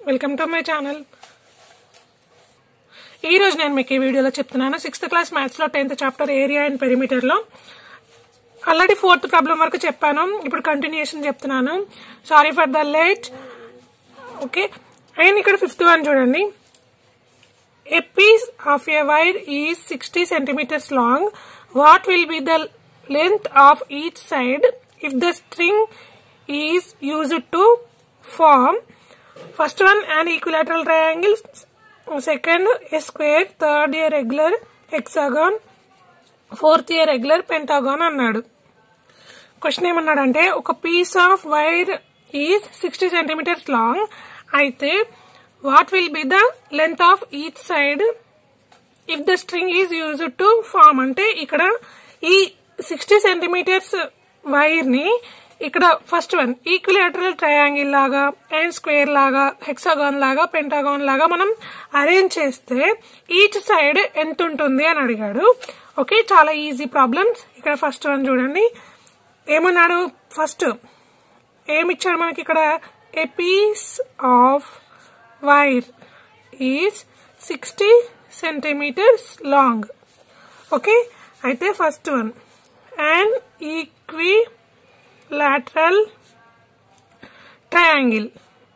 Welcome to my channel ఈ రోజు నేను మీకు ఈ వీడియోలో చెప్తున్నాను సిక్స్త్ క్లాస్ మ్యాథ్స్లో టెన్త్ చాప్టర్ ఏరియా అండ్ పెరిమీటర్లో ఆల్రెడీ ఫోర్త్ ప్రాబ్లం వరకు చెప్పాను ఇప్పుడు కంటిన్యూషన్ చెప్తున్నాను sorry for the late okay and ఇక్కడ ఫిఫ్త్ వన్ చూడండి A piece of a wire is 60 centimeters long. What will be the length of each side if the string is used to form first one an equilateral triangle, second a square, third a regular hexagon, fourth year regular pentagon అన్నాడు question ఏమన్నాడంటే ఒక piece of wire is sixty centimetres long అయితే what will be the length of each side if the string is used to form అంటే ఇక్కడ ఈ sixty centimetres wire ని ఇక్కడ first one equilateral triangle లాగా అండ్ స్క్వేర్ లాగా hexagon లాగా pentagon లాగా మనం అరేంజ్ చేస్తే ఈచ్ సైడ్ ఎంత ఉంటుంది అని అడిగాడు ఓకే చాలా ఈజీ ప్రాబ్లమ్స్ ఇక్కడ ఫస్ట్ వన్ చూడండి ఏమన్నాడు ఫస్ట్ ఏమిచ్చాడు మనకి ఇక్కడ a piece of wire is sixty centimetres long okay అయితే first one and equilateral triangle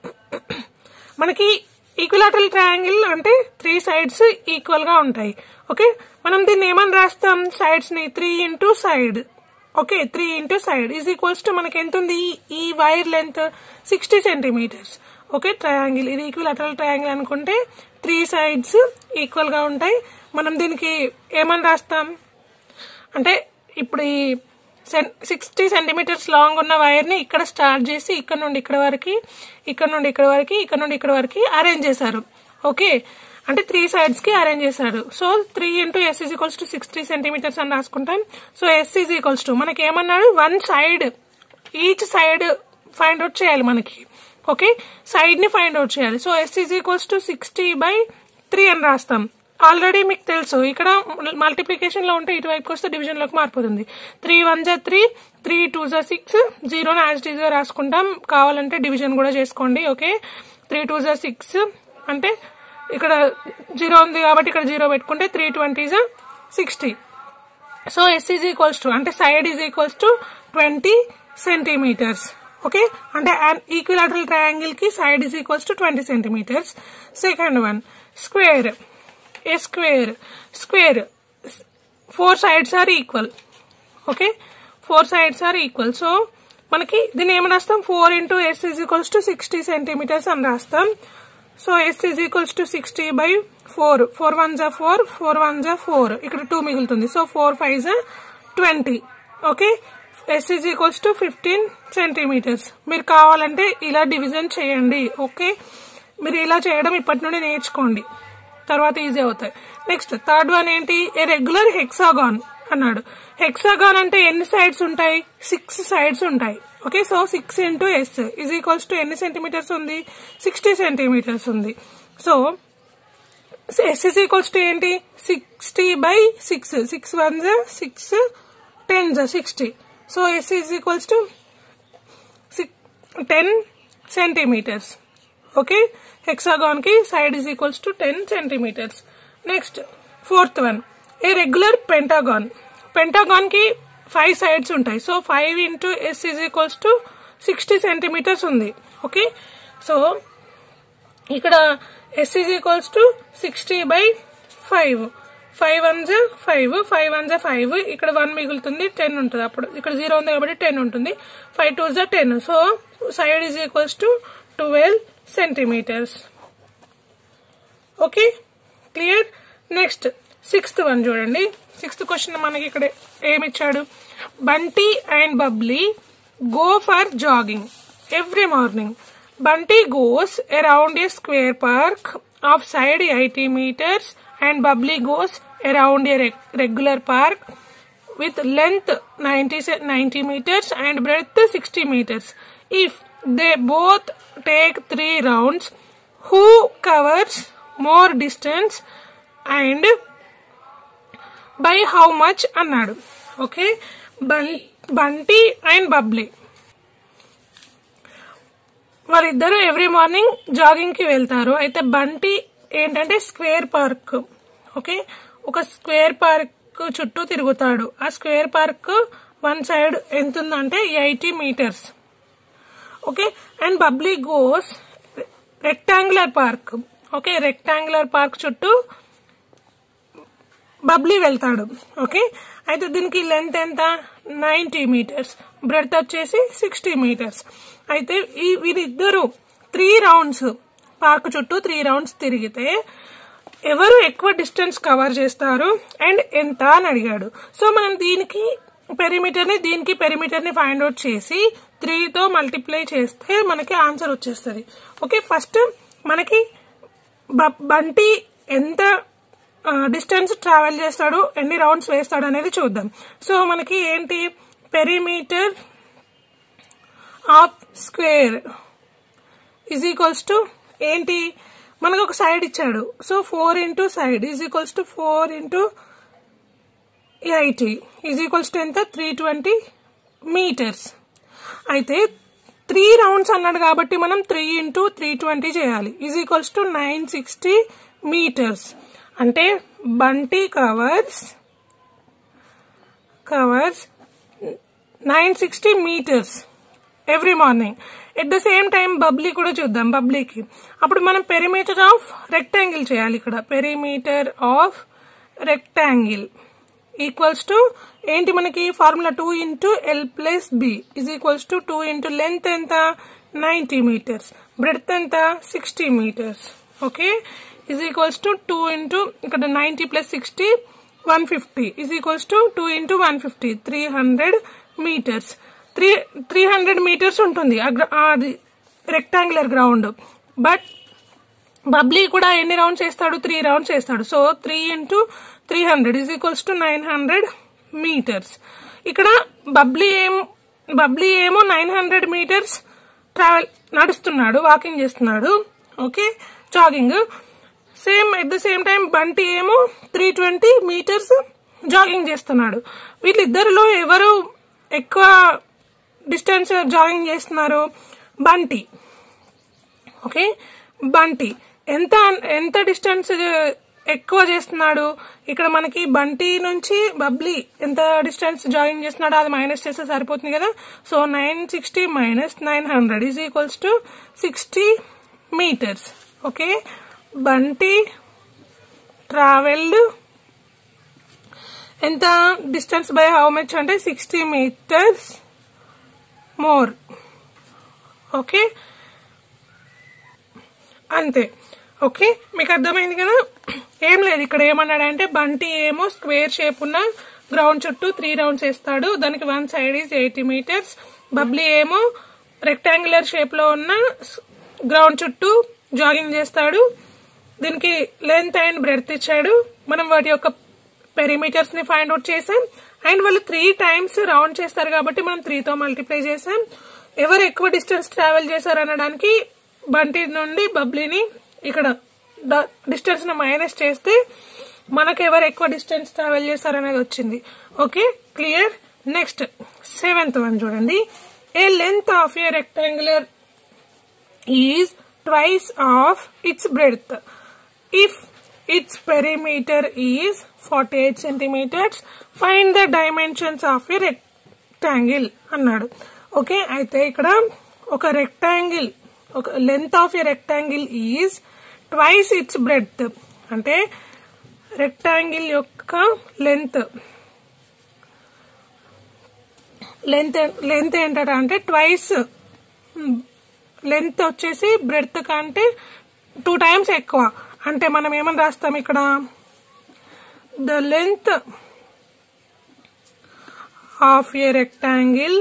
మనకి ఈక్విలాటరల్ ట్రయాంగిల్ అంటే త్రీ సైడ్స్ ఈక్వల్ గా ఉంటాయి ఓకే మనం దీన్ని ఏమని రాస్తాం సైడ్స్ ని three into side okay three into side is equals to మనకి ఎంత ఉంది ఈ wire length sixty centimetres okay triangle ఇది ఈక్విలాటరల్ ట్రయాంగిల్ అనుకుంటే త్రీ సైడ్స్ ఈక్వల్ గా ఉంటాయి మనం దీనికి ఏమని రాస్తాం అంటే ఇప్పుడు ఈ సిక్స్టీ సెంటీమీటర్స్ లాంగ్ ఉన్న వైర్ ని ఇక్కడ స్టార్ట్ చేసి ఇక్కడ నుండి ఇక్కడ వరకు ఇక్కడ నుండి ఇక్కడ వరకు ఇక్కడ నుండి ఇక్కడ వరకు అరేంజ్ చేశారు ఓకే అంటే త్రీ సైడ్స్ కి అరేంజ్ చేశారు so three into S is equals to sixty centimetres అని రాసుకుంటాం so S is equals to మనకి ఏమన్నాడు one side each side find out చేయాలి మనకి ఓకే సైడ్ ని ఫైండ్ అవుట్ చేయాలి so S is equals to sixty by three అని రాస్తాం ఆల్రెడీ మీకు తెలుసు ఇక్కడ మల్టిప్లికేషన్ లో ఉంటే ఇటువైపుకి వస్తే డివిజన్ లోకి మారిపోతుంది త్రీ వన్ జా త్రీ త్రీ టూ జా సిక్స్ జీరోని యాజ్ గా రాసుకుంటాం కావాలంటే డివిజన్ కూడా చేసుకోండి ఓకే త్రీ టూ జా సిక్స్ అంటే ఇక్కడ జీరో ఉంది కాబట్టి ఇక్కడ జీరో పెట్టుకుంటే త్రీ ట్వంటీ జా sixty so S is equals to అంటే side is equals to twenty centimetres okay అంటే ఈక్విలాటరల్ ట్రయాంగిల్ కి side is equals to twenty centimetres second one square a square square four sides are equal okay four sides are equal so మనకి దీన్ని ఏమని రాస్తాం four into S is equals to sixty centimetres అని రాస్తాం so S is equals to sixty by four four one జా four four one జా four ఇక్కడ two మిగులుతుంది సో ఫోర్ ఫైవ్ జా twenty okay S is equals to fifteen centimetres మీరు కావాలంటే ఇలా డివిజన్ చేయండి ఓకే మీరు ఇలా చేయడం ఇప్పటి నుండి నేర్చుకోండి తర్వాత ఈజీ అవుతాయి నెక్స్ట్ థర్డ్ వన్ ఏంటి ఏ రెగ్యులర్ హెక్సాగాన్ అన్నాడు హెక్సాగాన్ అంటే ఎన్ని సైడ్స్ ఉంటాయి సిక్స్ సైడ్స్ ఉంటాయి okay so six into S is equals to ఎన్ని సెంటీమీటర్స్ ఉంది సిక్స్టీ సెంటీమీటర్స్ ఉంది so S is equals to ఏంటి sixty by six six one జా సిక్స్ టెన్ జా sixty so S is equals to ten centimetres okay hexagon కి side is equals to ten centimetres next fourth one a regular pentagon pentagon కి five sides ఉంటాయి so five into S is equals to sixty centimetres ఉంది okay so ఇక్కడ S is equals to sixty by five five one జా five five one జా five ఇక్కడ one మిగులుతుంది ten ఉంటుంది అప్పుడు ఇక్కడ జీరో ఉంది కాబట్టి టెన్ ఉంటుంది ఫైవ్ టూ జా ten so side is equals to twelve centimetres okay clear next sixth one చూడండి సిక్స్త్ క్వశ్చన్ మనకి ఇక్కడ ఏమిచ్చాడు Bunty and Babli go for jogging every morning Bunty goes around a square park of side eighty metres and Babli goes around a regular park with length 90, se- 90 meters and breadth 60 meters. If they both take three rounds, who covers more distance and by how much అన్నాడు okay Bunty and Babli వారిద్దరు every morning jogging కి వెళ్తారు అయితే బంటి ఏంటంటే square park okay ఒక square park చుట్టూ తిరుగుతాడు ఆ స్క్వేర్ పార్క్ వన్ సైడ్ ఎంత ఉందంటే eighty metres okay and Babli goes rectangular park okay rectangular park చుట్టూ బబ్లీ వెళ్తాడు ఓకే అయితే దీనికి లెంత్ ఎంత నైంటీ మీటర్స్ బ్రెడ్త్ వచ్చేసి సిక్స్టీ మీటర్స్ అయితే ఈ వీరిద్దరు త్రీ రౌండ్స్ పార్క్ చుట్టూ త్రీ రౌండ్స్ తిరిగితే ఎవరు ఎక్కువ డిస్టెన్స్ కవర్ చేస్తారు అండ్ ఎంత అని అడిగాడు సో మనం దీనికి పెరిమీటర్ ని దీనికి పెరిమీటర్ ని ఫైండ్ అవుట్ చేసి త్రీతో మల్టిప్లై చేస్తే మనకి ఆన్సర్ వచ్చేస్తుంది ఓకే ఫస్ట్ మనకి బ- బంటి ఎంత డిస్టెన్స్ ట్రావెల్ చేస్తాడు ఎన్ని రౌండ్స్ వేస్తాడు అనేది చూద్దాం సో మనకి ఏంటి perimeter of square is equals to ఏంటి మనకు ఒక సైడ్ ఇచ్చాడు so four into side is equals to four into eighty is equals to ఎంత త్రీ ట్వంటీ మీటర్స్ అయితే త్రీ రౌండ్స్ అన్నాడు కాబట్టి మనం త్రీ ఇంటూ త్రీ ట్వంటీ చేయాలి is equals to nine sixty metres అంటే Bunty covers covers nine sixty metres every morning at the same time Babli కూడా చూద్దాం బబ్లీకి అప్పుడు మనం పెరిమీటర్ ఆఫ్ రెక్టాంగిల్ చేయాలి ఇక్కడ perimeter of rectangle equals to ఏంటి మనకి formula two into L plus B is equals to two into length ఎంత ninety metres breadth ఎంత sixty metres okay is equals to two into ఇక్కడ ninety plus sixty one fifty is equals to two into one fifty three hundred metres three three hundred metres ఉంటుంది ఆ గ్ర- అది rectangular ground but Babli కూడా ఎన్ని rounds వేస్తాడు three rounds వేస్తాడు so three into three hundred is equals to nine hundred metres ఇక్కడ బబ్లీ ఏం బబ్లీ ఏమో నైన్ హండ్రెడ్ మీటర్స్ ట్రావెల్ నడుస్తున్నాడు వాకింగ్ చేస్తున్నాడు okay jogging same at the same time Bunty ఏమో త్రీ ట్వంటీ మీటర్స్ జాగింగ్ చేస్తున్నాడు వీళ్ళిద్దరిలో ఎవరు ఎక్కువ డిస్టెన్స్ జాగింగ్ చేస్తున్నారు బంటి ఓకే బంటి ఎంత ఎంత డిస్టెన్స్ ఎక్కువ చేస్తున్నాడు ఇక్కడ మనకి బంటి నుంచి బబ్లీ ఎంత డిస్టెన్స్ జాయిన్ చేస్తున్నాడో అది మైనస్ చేస్తే సరిపోతుంది కదా so nine sixty minus nine hundred is equals to sixty metres okay Bunty travelled ఎంత డిస్టెన్స్ బై హౌ మచ్ అంటే సిక్స్టీ మీటర్స్ మోర్ ఓకే అంతే ఓకే మీకు అర్థమైంది కదా ఏం లేదు ఇక్కడ ఏమన్నాడంటే బంటి ఏమో స్క్వేర్ షేప్ ఉన్న గ్రౌండ్ చుట్టూ త్రీ రౌండ్స్ వేస్తాడు దానికి one side is eighty metres Babli ఏమో రెక్టాంగులర్ షేప్ లో ఉన్న గ్రౌండ్ చుట్టూ జాగింగ్ చేస్తాడు దీనికి లెంత్ అండ్ బ్రెడ్త్ ఇచ్చాడు మనం వాటి యొక్క పెరిమీటర్స్ ని ఫైండ్ అవుట్ చేసాం అండ్ వాళ్ళు త్రీ టైమ్స్ రౌండ్ చేస్తారు కాబట్టి మనం త్రీతో మల్టిప్లై చేసాం ఎవరు ఎక్కువ డిస్టెన్స్ ట్రావెల్ చేశారు అనడానికి బంటి నుండి బబ్లీని ఇక్కడ డిస్టెన్స్ ని మైనస్ చేస్తే మనకు ఎవరు ఎక్కువ డిస్టెన్స్ ట్రావెల్ చేశారు అనేది వచ్చింది okay clear next seventh one చూడండి a length of a rectangular is twice of its breadth. If its perimeter is 48 centimeters, find the dimensions of a rectangle అన్నాడు ఓకే అయితే ఇక్కడ ఒక రెక్టాంగిల్ ఒక length of a rectangle is twice its breadth అంటే rectangle యొక్క length length length ఏంటంటే అంటే twice length వచ్చేసి బ్రెడ్త్ కంటే టూ టైమ్స్ ఎక్కువ అంటే మనం ఏమని రాస్తాం ఇక్కడ the length of a rectangle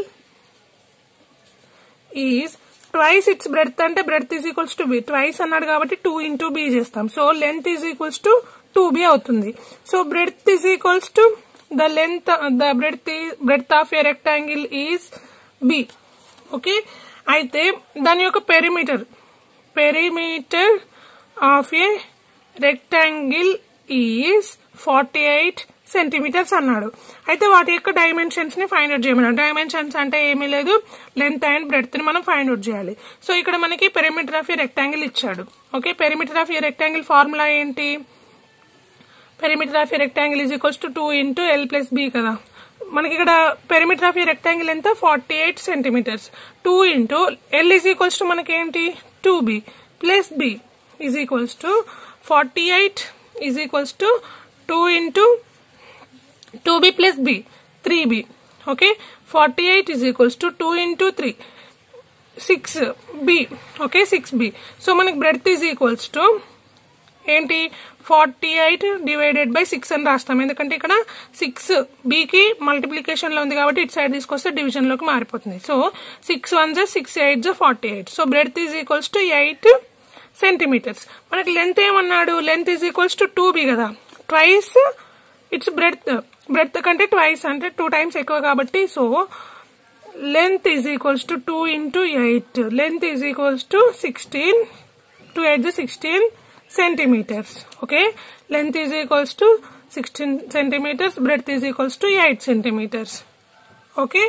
is twice its breadth అంటే breadth is equals to B twice అన్నాడు కాబట్టి టూ ఇంటూ బి చేస్తాం so length is equals to two B అవుతుంది so breadth is equals to the length the breadth breadth of a rectangle is B okay అయితే దాని యొక్క perimeter perimeter of a rectangle is forty eight centimetres అన్నాడు అయితే వాటి యొక్క dimensions ని find out చేయమన్నాడు డైమెన్షన్స్ అంటే ఏమీ లేదు లెంత్ అండ్ బ్రెడ్త్ ని మనం ఫైండ్ అవుట్ చేయాలి సో ఇక్కడ మనకి పెరిమీటర్ ఆఫ్ ఈ రెక్టాంగిల్ ఇచ్చాడు ఓకే పెరిమీటర్ ఆఫ్ ఈ రెక్టాంగిల్ ఫార్ములా ఏంటి పెరిమీటర్ ఆఫ్ ఈ rectangle is equals to two into L plus B కదా మనకి ఇక్కడ పెరిమీటర్ ఆఫ్ ఈ రెక్టాంగిల్ ఎంత forty eight centimetres two into L is equals to మనకి ఏంటి two B plus B is equals to forty eight is equals to two into two B plus B three B okay forty eight is equals to two into three six B okay six B so మనకి breadth is equals to ఏంటి forty eight divided by six అని రాస్తాం ఎందుకంటే ఇక్కడ six బీకి multiplication లో ఉంది కాబట్టి ఇటు సైడ్ తీసుకొస్తే డివిజన్ లోకి మారిపోతుంది సో సిక్స్ వన్ జా సిక్స్ ఎయిట్ జా forty eight so breadth is equals to eight centimetres మనకి లెంత్ ఏమన్నాడు length is equals to two B కదా ట్వైస్ ఇట్స్ బ్రెడ్త్ బ్రెడ్త్ కంటే ట్వైస్ అంటే టూ టైమ్స్ ఎక్కువ కాబట్టి so length is equals to two into eight length is equals to sixteen two eight sixteen centimeters okay length is equals to 16 centimeters breadth is equals to 8 centimeters okay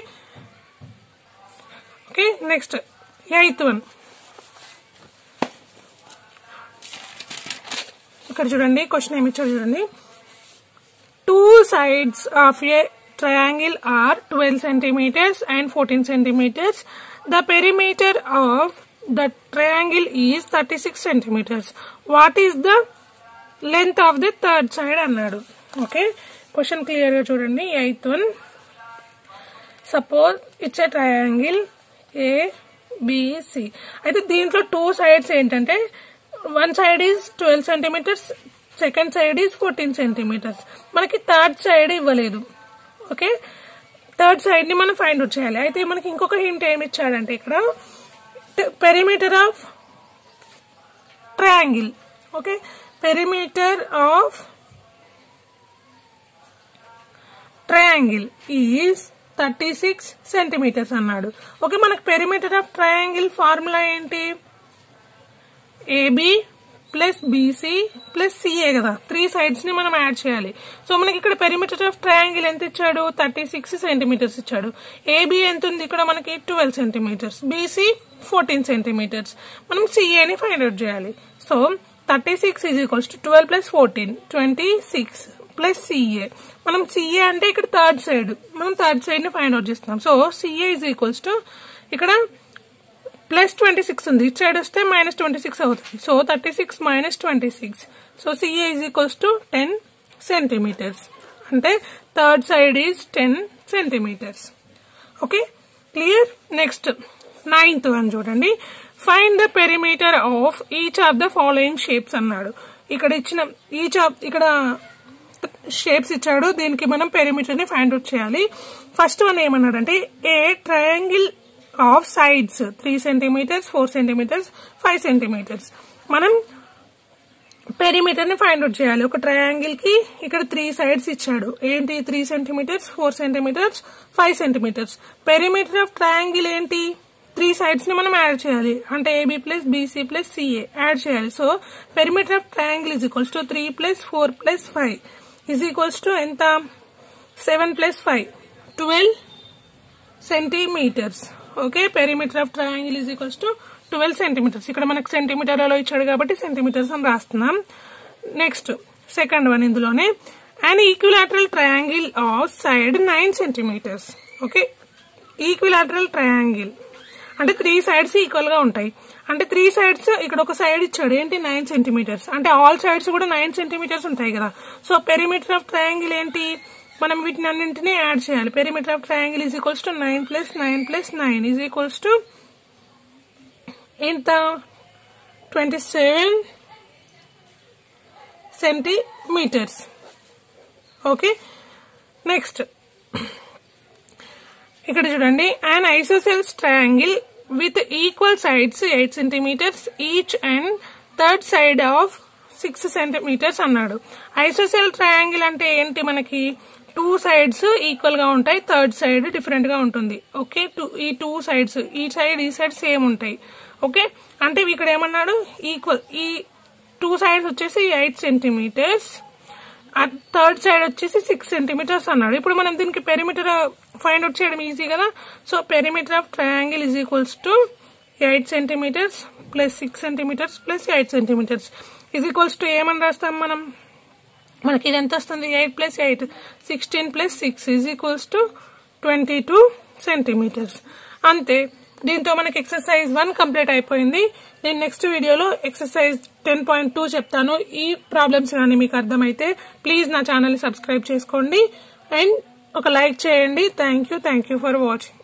okay next eighth one ఇక్కడ చూడండి question ఏమి ఇచ్చాడు చూడండి two sides of a triangle are 12 centimeters and 14 centimeters. The perimeter of the triangle is 36 centimeters. What is the length of the third side అన్నాడు okay question clear గా చూడండి eighth one suppose it's a triangle A BC అయితే దీంట్లో two sides ఏంటంటే one side is twelve centimetres second side is fourteen centimetres మనకి third side ఇవ్వలేదు okay third side ని మనం ఫైండ్ అవుట్ చేయాలి అయితే మనకి ఇంకొక హింట్ ఏమి ఇచ్చాడంటే ఇక్కడ perimeter of triangle okay perimeter of triangle is thirty six centimetres అన్నాడు ఓకే మనకు పెరిమీటర్ ఆఫ్ ట్రయాంగిల్ ఫార్ములా ఏంటి AB plus BC plus CA కదా త్రీ సైడ్స్ ని మనం యాడ్ చేయాలి సో మనకి ఇక్కడ పెరిమీటర్ ఆఫ్ ట్రయాంగిల్ ఎంత ఇచ్చాడు థర్టీ సిక్స్ సెంటీమీటర్స్ ఇచ్చాడు ఏబి ఎంత ఉంది ఇక్కడ మనకి twelve centimetres BC fourteen centimetres మనం సిఏని ఫైండ్ అవుట్ చేయాలి so thirty six is equals to twelve plus fourteen twenty six plus CA మనం సిఏ అంటే ఇక్కడ థర్డ్ సైడ్ మనం థర్డ్ సైడ్ ని ఫైండ్ అవుట్ చేస్తున్నాం so CA is equals to ఇక్కడ ప్లస్ ట్వంటీ సిక్స్ ఉంది ఇటు సైడ్ వస్తే మైనస్ ట్వంటీ సిక్స్ అవుతుంది so thirty six minus twenty six so CA is equals to ten centimetres అంటే third side is ten centimetres okay clear next ninth one చూడండి find the perimeter of each of the following shapes అన్నాడు ఇక్కడ ఇచ్చిన each of ఇక్కడ shapes ఇచ్చాడు దీనికి మనం perimeter ని ఫైండ్ అవుట్ చేయాలి ఫస్ట్ వన్ ఏమన్నాడంటే a triangle of sides three centimetres four centimetres five centimetres మనం పెరిమీటర్ ని ఫైండ్ అవుట్ చేయాలి ఒక ట్రయాంగిల్ కి ఇక్కడ త్రీ సైడ్స్ ఇచ్చాడు ఏంటి three centimetres four centimetres five centimetres perimeter of triangle ఏంటి త్రీ సైడ్స్ ని మనం యాడ్ చేయాలి అంటే AB plus BC plus CA add చేయాలి so perimeter of triangle is equals to three plus four plus five is equals to ఎంత seven plus five twelve centimetres okay perimeter of triangle is equals to twelve centimetres ఇక్కడ మనకు సెంటీమీటర్లలో ఇచ్చాడు కాబట్టి centimetres అని రాస్తున్నాం next second one ఇందులోనే and equilateral triangle of side nine centimetres okay equilateral triangle అంటే త్రీ సైడ్స్ ఈక్వల్ గా ఉంటాయి అంటే త్రీ సైడ్స్ ఇక్కడ ఒక సైడ్ ఇచ్చాడు ఏంటి నైన్ సెంటీమీటర్స్ అంటే ఆల్ సైడ్స్ కూడా నైన్ సెంటీమీటర్స్ ఉంటాయి కదా సో పెరిమీటర్ ఆఫ్ ట్రయాంగిల్ ఏంటి మనం వీటిని అన్నింటినీ యాడ్ చేయాలి perimeter of triangle is equals to nine plus nine plus nine is equals to ఎంత twenty seven centimetres okay next ఇక్కడ చూడండి and isosceles triangle with equal sides eight centimetres each and third side of six centimetres అన్నాడు isosceles triangle అంటే ఏంటి మనకి two sides equal గా ఉంటాయి third side different గా ఉంటుంది ఓకే టూ ఈ టూ సైడ్స్ ఈ సైడ్ ఈ సైడ్ సేమ్ ఉంటాయి ఓకే అంటే ఇక్కడ ఏమన్నాడు ఈక్వల్ ఈ టూ సైడ్స్ వచ్చేసి ఎయిట్ సెంటీమీటర్స్ థర్డ్ సైడ్ వచ్చేసి సిక్స్ సెంటీమీటర్స్ అన్నాడు ఇప్పుడు మనం దీనికి పెరిమీటర్ ఫైండ్ అవుట్ చేయడం ఈజీ కదా so perimeter of triangle is equals to eight centimetres plus six centimetres plus eight centimetres is equals to ఏమని రాస్తాం మనం మనకి ఇది ఎంత వస్తుంది eight plus eight sixteen plus six is equals to twenty two centimetres అంతే దీంతో మనకి ఎక్సర్సైజ్ వన్ కంప్లీట్ అయిపోయింది నేను నెక్స్ట్ వీడియోలో ఎక్సర్సైజ్ టెన్ పాయింట్ టూ చెప్తాను ఈ ప్రాబ్లమ్స్ కానీ మీకు అర్థమైతే ప్లీజ్ నా ఛానల్ని సబ్స్క్రైబ్ చేసుకోండి అండ్ ఒక లైక్ చేయండి thank you thank you for watching